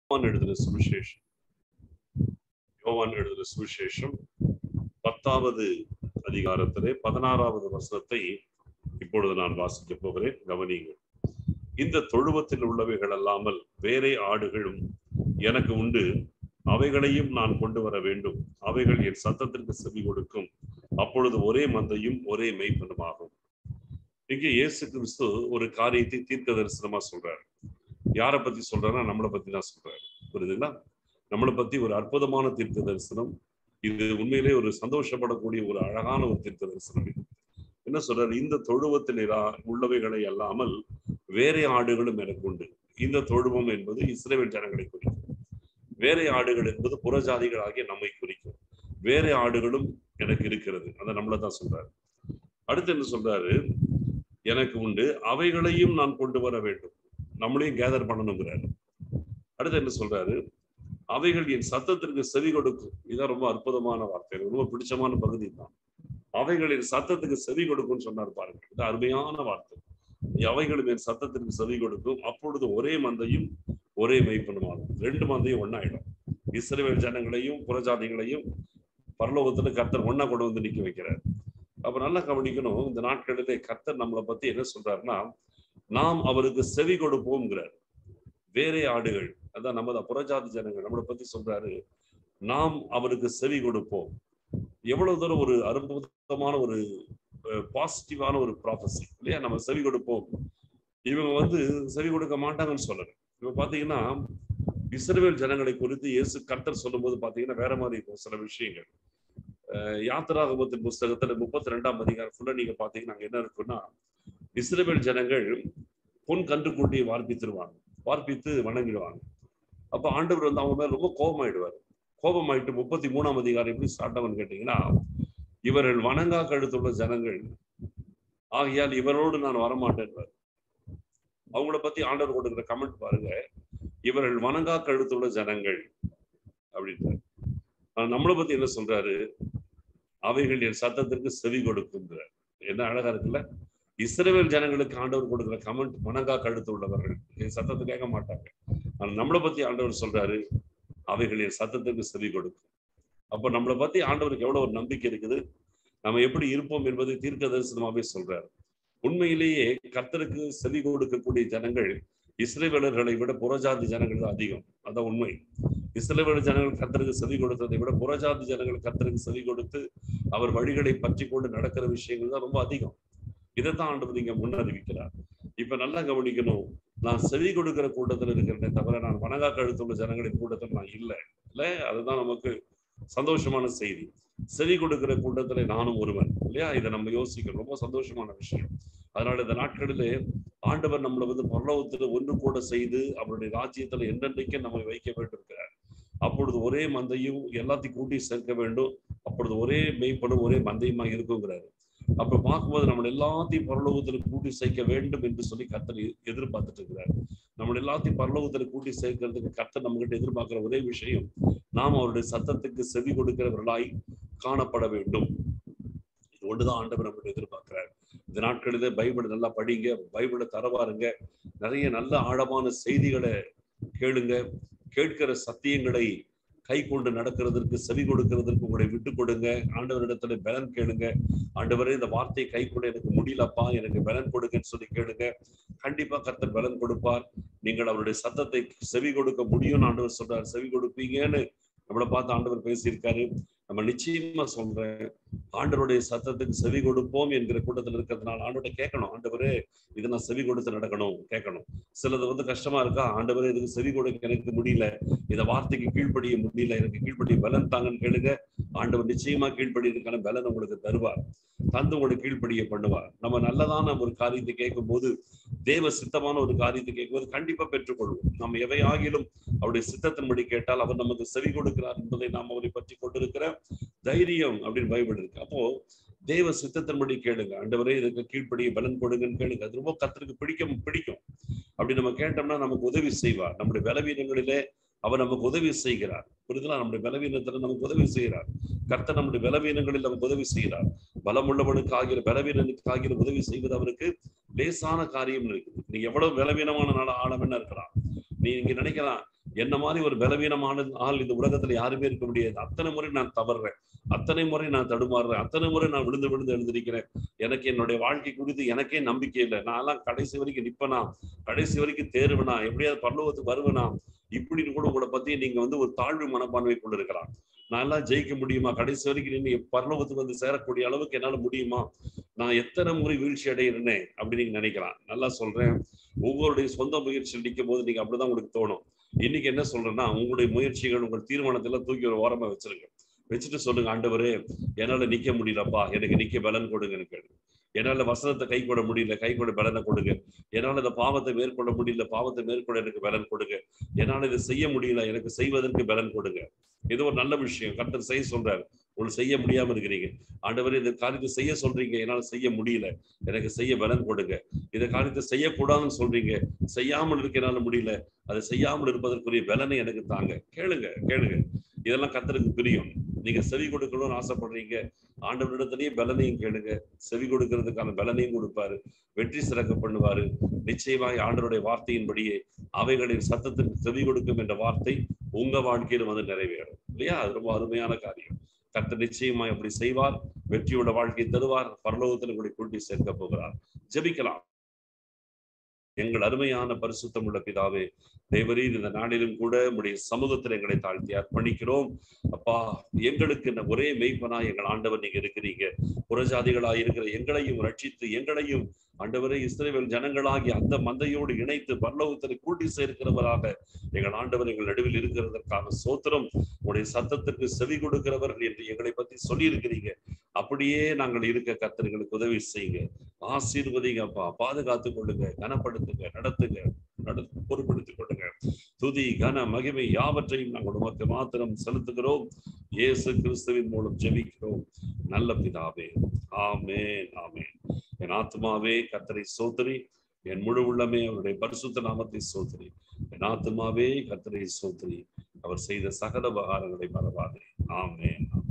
யோவான் எழுதின சுவிசேஷம் யோவான் எழுதின சுவிசேஷம் பத்தாவது அதிகாரத்திலே பதினாறாவது வசனத்தை இப்பொழுது நான் வாசிக்க போகிறேன் கவனியுங்கள் இந்த தொழுவத்தில் உள்ளவைகள் அல்லாமல் வேறே ஆடுகளும் எனக்கு உண்டு அவைகளையும் நான் கொண்டு வர வேண்டும் அவைகள் என் சத்தத்திற்கு செவி கொடுக்கும் அப்பொழுது ஒரே மந்தையும் ஒரே மெய்ப்பனுமாகும் இங்கே இயேசு கிறிஸ்து ஒரு காரியத்தை தீர்க்க தரிசனமா சொல்றாரு யாரை பத்தி சொல்றாருன்னா நம்மளை பத்தி தான் சொல்றாரு புரியுதுங்களா நம்மளை பத்தி ஒரு அற்புதமான தீர்க்க தரிசனம் இது உண்மையிலே ஒரு சந்தோஷப்படக்கூடிய ஒரு அழகான ஒரு தீர்க்க தரிசனம் இது என்ன சொல்றாரு இந்த தொழுவத்தில் உள்ளவைகளை அல்லாமல் வேறே ஆடுகளும் எனக்கு உண்டு இந்த தொழுவம் என்பது இஸ்ரேல் ஜனங்களை குறிக்கும் வேறே ஆடுகள் என்பது புறஜாதிகள் ஆகிய நம்மை குறிக்கும் வேறே ஆடுகளும் எனக்கு இருக்கிறது அதை நம்மளை தான் சொல்றாரு அடுத்து என்ன சொல்றாரு எனக்கு உண்டு அவைகளையும் நான் கொண்டு வர வேண்டும் நம்மளையும் கேதர் பண்ணணுங்கிறாரு அடுத்து என்ன சொல்றாரு அவைகள் என் சத்தத்திற்கு செவி கொடுக்கும் இதான் ரொம்ப அற்புதமான வார்த்தை எனக்கு ரொம்ப பிடிச்சமான பகுதி தான் அவைகளின் சத்தத்துக்கு செவி கொடுக்கும்னு சொன்னார் பாருங்க இது அருமையான வார்த்தை அவைகளும் என் சத்தத்திற்கு செவி கொடுக்கும் அப்பொழுது ஒரே மந்தையும் ஒரே மெய்ப்பனுமாகும் ரெண்டு மந்தையும் ஒன்னாயிடும் இஸ்ரேல் ஜனங்களையும் புறஜாதிகளையும் பரலோகத்துல கர்த்தர் ஒன்னா கொண்டு வந்து நிக்க வைக்கிறார் அப்ப நல்லா கவனிக்கணும் இந்த நாட்களிலே கர்த்தர் நம்மளை பத்தி என்ன சொல்றாருன்னா நாம் அவருக்கு செவி கொடுப்போம்ங்கிறார் வேறே ஆடுகள் அதான் நம்ம புறஜாதி ஜனங்கள் நம்மளை பத்தி சொல்றாரு நாம் அவருக்கு செவி கொடுப்போம் எவ்வளவு தூரம் ஒரு அற்புதமான ஒரு பாசிட்டிவான ஒரு ப்ராஃபஸி இல்லையா நம்ம செவி கொடுப்போம் இவங்க வந்து செவி கொடுக்க மாட்டாங்கன்னு சொல்லல இப்ப பாத்தீங்கன்னா இஸ்ரேல் ஜனங்களை குறித்து இயேசு கர்த்தர் சொல்லும் போது பாத்தீங்கன்னா வேற மாதிரி இருக்கும் சில விஷயங்கள் யாத்திராகமத்தின் புஸ்தகத்துல முப்பத்தி ரெண்டாம் அதிகாரம் ஃபுல்லா நீங்க பாத்தீங்கன்னா அங்க என்ன இருக்குன்னா இஸ்ரேல் ஜனங்கள் பொன் கன்றுக்குட்டியை வார்ப்பித்துருவாங்க வார்ப்பித்து வணங்கிடுவாங்க அப்ப ஆண்டவர் வந்து அவங்க மேல ரொம்ப கோபமாயிடுவார் கோபமாயிட்டு முப்பத்தி மூணாம் அதிகாரம் எப்படி ஸ்டார்ட் ஆகும்னு கேட்டீங்கன்னா இவர்கள் வணங்கா கழுத்துள்ள ஜனங்கள் ஆகையால் இவரோடு நான் வரமாட்டேன் அவங்கள பத்தி ஆண்டவர் கொடுக்குற கமெண்ட் பாருங்க இவர்கள் வணங்கா கழுத்துள்ள ஜனங்கள் அப்படின்றார் நம்மளை பத்தி என்ன சொல்றாரு அவைகள் என் சத்தத்திற்கு செவி கொடுக்குங்கிறார் என்ன அழகா இருக்குல்ல இஸ்ரேல் ஜனங்களுக்கு ஆண்டவர் கொடுக்குற கமெண்ட் வணங்கா கழுத்து உள்ளவர்கள் என் சத்தத்தை கேட்க மாட்டாங்க ஆனா நம்மளை பத்தி ஆண்டவர் சொல்றாரு அவைகள் என் சத்தத்திற்கு செவி கொடுக்கும் அப்ப நம்மளை பத்தி ஆண்டவருக்கு எவ்வளவு ஒரு நம்பிக்கை இருக்குது நம்ம எப்படி இருப்போம் என்பதை தீர்க்க தரிசனமாவே சொல்றாரு உண்மையிலேயே கர்த்தருக்கு செவி கொடுக்கக்கூடிய ஜனங்கள் இஸ்ரேவேலர்களை விட புறஜாதி ஜனங்கள் தான் அதிகம் அதான் உண்மை இஸ்ரேவேல ஜனங்கள் கர்த்தருக்கு செவி கொடுத்ததை விட புறஜாதி ஜனங்கள் கர்த்தருக்கு செவி கொடுத்து அவர் வழிகளை பற்றி கொண்டு நடக்கிற விஷயங்கள் தான் ரொம்ப அதிகம் இதைத்தான் ஆண்டவர் நீங்க முன்னறிவிக்கிறார் இப்ப நல்லா கவனிக்கணும் நான் செவி கொடுக்கிற கூட்டத்தில் இருக்கிறேனே தவிர நான் வணங்கா கழுத்துள்ள ஜனங்களின் கூட்டத்தில் நான் இல்லை இல்ல அதுதான் நமக்கு சந்தோஷமான செய்தி செவி கொடுக்கிற கூட்டத்துல நானும் ஒருவன் இல்லையா இதை நம்ம யோசிக்கணும் ரொம்ப சந்தோஷமான விஷயம் அதனால இந்த நாட்களிலே ஆண்டவர் நம்மளை வந்து பரலோகத்துல ஒன்று கூட செய்து அவருடைய ராஜ்யத்துல என்னென்றைக்கும் நம்மை வைக்க வேண்டியிருக்கிறார் அப்பொழுது ஒரே மந்தையும் எல்லாத்தையும் கூட்டி சேர்க்க வேண்டும் அப்பொழுது ஒரே மெய்ப்படும் ஒரே மந்தையுமா இருக்குங்கிறாரு அப்ப பார்க்கும்போது நம்ம எல்லாத்தையும் பரலோகத்துல கூட்டி சேர்க்க வேண்டும் என்று சொல்லி கர்த்தர் எதிர்பார்த்துட்டு இருக்கிறார் நம்ம எல்லாத்தையும் பரலோகத்துல கூட்டி சேர்க்கிறதுக்கு கர்த்தர் நம்ம கிட்ட எதிர்பார்க்கிற ஒரே விஷயம் நாம் அவருடைய சத்தத்துக்கு செவி கொடுக்கிறவர்களாய் காணப்பட வேண்டும் இது ஒண்ணுதான் ஆண்டவர் நம்ம எதிர்பார்க்கிறார் இந்த நாட்களிலே பைபிள் நல்லா படிங்க பைபிளை தரவாருங்க நிறைய நல்ல ஆழமான செய்திகளை கேளுங்க கேட்கிற சத்தியங்களை கை கொண்டு நடக்கிறதற்கு செவி கொடுக்கிறதற்கு உங்களை விட்டு கொடுங்க ஆண்டவரிடத்துல பலன் கேளுங்க ஆண்டவரே இந்த வார்த்தையை கை கொண்டு எனக்கு முடியலப்பா எனக்கு பலன் கொடுங்கன்னு சொல்லி கேளுங்க கண்டிப்பா கர்த்தர் பலன் கொடுப்பார் நீங்கள் அவருடைய சத்தத்தை செவி கொடுக்க முடியும்னு ஆண்டவர் சொல்றார் செவி கொடுப்பீங்கன்னு நம்மளை பார்த்து ஆண்டவர் பேசியிருக்காரு நம்ம நிச்சயமா சொல்றேன் ஆண்டவருடைய சத்தத்துக்கு செவி கொடுப்போம் என்கிற கூட்டத்தில் இருக்கிறதுனால ஆண்டவர்கிட்ட கேட்கணும் ஆண்டவரே இதை நான் செவி கொடுத்து நடக்கணும் கேட்கணும் சிலது வந்து கஷ்டமா இருக்கா ஆண்டவரே இதுக்கு செவி கொடுக்க எனக்கு முடியல இந்த வார்த்தைக்கு கீழ்ப்படிய முடியல எனக்கு கீழ்ப்படிய பலன் தாங்கன்னு கேளுங்க ஆண்டவர் நிச்சயமா கீழ்ப்படியதுக்கான பலன் உங்களுக்கு தருவார் தந்து உங்களுக்கு கீழ்ப்படிய பண்ணுவார் நம்ம நல்லதான ஒரு காரியத்தை கேட்கும் போது தேவ சித்தமான ஒரு காரியத்தை கேட்கும்போது கண்டிப்பா பெற்றுக்கொள்வோம் நம்ம எவை ஆகிலும் அவருடைய சித்தத்தின்படி கேட்டால் அவர் நமக்கு செவி கொடுக்கிறார் என்பதை நாம் அவரை பற்றி கொண்டிருக்கிற தைரியம் அப்படின்னு பைபிள் இருக்கு அப்போ தேவ சித்தத்தின்படி கேளுங்க ஆண்டவரே இதுக்கு கீழ்ப்படிய பலன் கொடுங்கன்னு கேளுங்க அது ரொம்ப கத்தருக்கு பிடிக்கும் பிடிக்கும் அப்படி நம்ம கேட்டோம்னா நமக்கு உதவி செய்வார் நம்முடைய பலவீனங்களிலே அவர் நமக்கு உதவி செய்கிறார் புரிதலா நம்முடைய பலவீனத்துல நமக்கு உதவி செய்கிறார் கர்த்தர் நம்முடைய பலவீனங்களில் நமக்கு உதவி செய்கிறார் பலமுள்ளவனுக்கு ஆகிற பலவீனனுக்கு ஆகிற உதவி செய்வது அவருக்கு லேசான காரியம் இருக்குது நீ எவ்வளவு பலவீனமான நாள ஆழம் என்ன இருக்கலாம் நீ இங்க நினைக்கலாம் என்ன மாதிரி ஒரு பலவீனமான ஆள் இந்த உலகத்துல யாருமே இருக்க முடியாது அத்தனை முறை நான் தவறுறேன் அத்தனை முறை நான் தடுமாறுறேன் அத்தனை முறை நான் விழுந்து விழுந்து எழுந்திருக்கிறேன் எனக்கு என்னுடைய வாழ்க்கை குறித்து எனக்கே நம்பிக்கை இல்லை நான் எல்லாம் கடைசி வரைக்கும் நிப்பனா கடைசி வரைக்கும் தேர்வனா எப்படியாவது பரலோகத்துக்கு வருவனா இப்படின்னு கூட உங்களை பத்தி நீங்க வந்து ஒரு தாழ்வு மனப்பான்மை கொண்டு இருக்கலாம் நான் எல்லாம் ஜெயிக்க முடியுமா கடைசி வரைக்கும் நின்று பரலோகத்துக்கு வந்து சேரக்கூடிய அளவுக்கு என்னால முடியுமா நான் எத்தனை முறை வீழ்ச்சி அடைகிறேனே அப்படின்னு நீங்க நினைக்கலாம் நல்லா சொல்றேன் ஒவ்வொருடைய சொந்த முயற்சியில் நிற்கும் போது நீங்க அப்படிதான் உங்களுக்கு தோணும் இன்னைக்கு என்ன சொல்றேன்னா உங்களுடைய முயற்சிகள் உங்கள் தீர்மானத்தெல்லாம் தூக்கி ஒரு ஓரமா வச்சிருங்க வச்சுட்டு சொல்லுங்க ஆண்டவரே என்னால நிக்க முடியலப்பா எனக்கு நிக்க பலன் கொடுங்கன்னு கேளு என்னால வசனத்தை கை கொள்ள முடியல கை கொள்ள பலனை கொடுங்க என்னால இந்த பாவத்தை மேற்கொள்ள முடியல பாவத்தை மேற்கொள்ள எனக்கு பலன் கொடுங்க என்னால இதை செய்ய முடியல எனக்கு செய்வதற்கு பலன் கொடுங்க இது ஒரு நல்ல விஷயம் கர்த்தர் செய்ய சொல்றாரு உங்களுக்கு செய்ய முடியாம இருக்கிறீங்க ஆண்டவரே இந்த காரியத்தை செய்ய சொல்றீங்க என்னால செய்ய முடியல எனக்கு செய்ய பலன் கொடுங்க இந்த காரியத்தை செய்யக்கூடாதுன்னு சொல்றீங்க செய்யாமல் இருக்க என்னால முடியல அதை செய்யாமல் இருப்பதற்குரிய பலனை எனக்கு தாங்க கேளுங்க கேளுங்க இதெல்லாம் கர்த்தருக்கு பிரியும் நீங்க செவி கொடுக்கணும்னு ஆசைப்படுறீங்க ஆண்டவரிடத்திலேயே பலனையும் கேளுங்க செவி கொடுக்கறதுக்கான பலனையும் கொடுப்பாரு வெற்றி சிறக்க பண்ணுவாரு நிச்சயமாய் ஆண்டவருடைய வார்த்தையின்படியே அவைகளின் சத்தத்திற்கு செவி கொடுக்கும் என்ற வார்த்தை உங்க வாழ்க்கையில வந்து நிறைவேறும் இல்லையா அது ரொம்ப அருமையான காரியம் கர்த்தர் நிச்சயமாய் அப்படி செய்வார் வெற்றியோட வாழ்க்கை தருவார் பரலோகத்தில் உங்களை கூட்டி சேர்க்க போகிறார் ஜெபிக்கலாம் எங்கள் அருமையான பரிசுத்தம் உள்ள பிதாவே தேவரீர் இந்த நாளிலும் கூட உடைய சமூகத்தில் எங்களை தாழ்த்தி அர்ப்பணிக்கிறோம் அப்பா எங்களுக்கு இந்த ஒரே மெய்ப்பனா எங்கள் ஆண்டவர் நீங்க இருக்கிறீங்க புறஜாதிகளா இருக்கிற எங்களையும் ரட்சித்து எங்களையும் ஆண்டவரே இஸ்ரேல் ஜனங்களாகி அந்த மந்தையோடு இணைத்து பரலோகத்தில் கூட்டி சேர்க்கிறவராக எங்கள் ஆண்டவர் எங்கள் நடுவில் இருக்கிறதற்கான சோத்திரம் உடைய சத்தத்திற்கு செவி கொடுக்கிறவர்கள் என்று எங்களை பத்தி சொல்லி இருக்கிறீங்க அப்படியே நாங்கள் இருக்க கத்தர்களுக்கு உதவி செய்யுங்க ஆசீர்வதிங்க அப்பா பாதுகாத்து கொள்ளுங்க கனப்படுத்துங்க நடத்துங்க நட பொறுப்படுத்திக் கொள்ளுங்க துதி கன மகிமை யாவற்றையும் நாங்கள் உமக்கு மாத்திரம் செலுத்துகிறோம் இயேசு கிறிஸ்துவின் மூலம் ஜெபிக்கிறோம் நல்ல பிதாவே ஆமேன் ஆமேன் என் ஆத்மாவே கத்தரை சோதரி என் முழு உள்ளமே அவருடைய பரிசுத்த நாமத்தை சோதரி என் ஆத்மாவே கத்தரை சோதரி அவர் செய்த சகல உபகாரங்களை மறவாதே ஆமேன்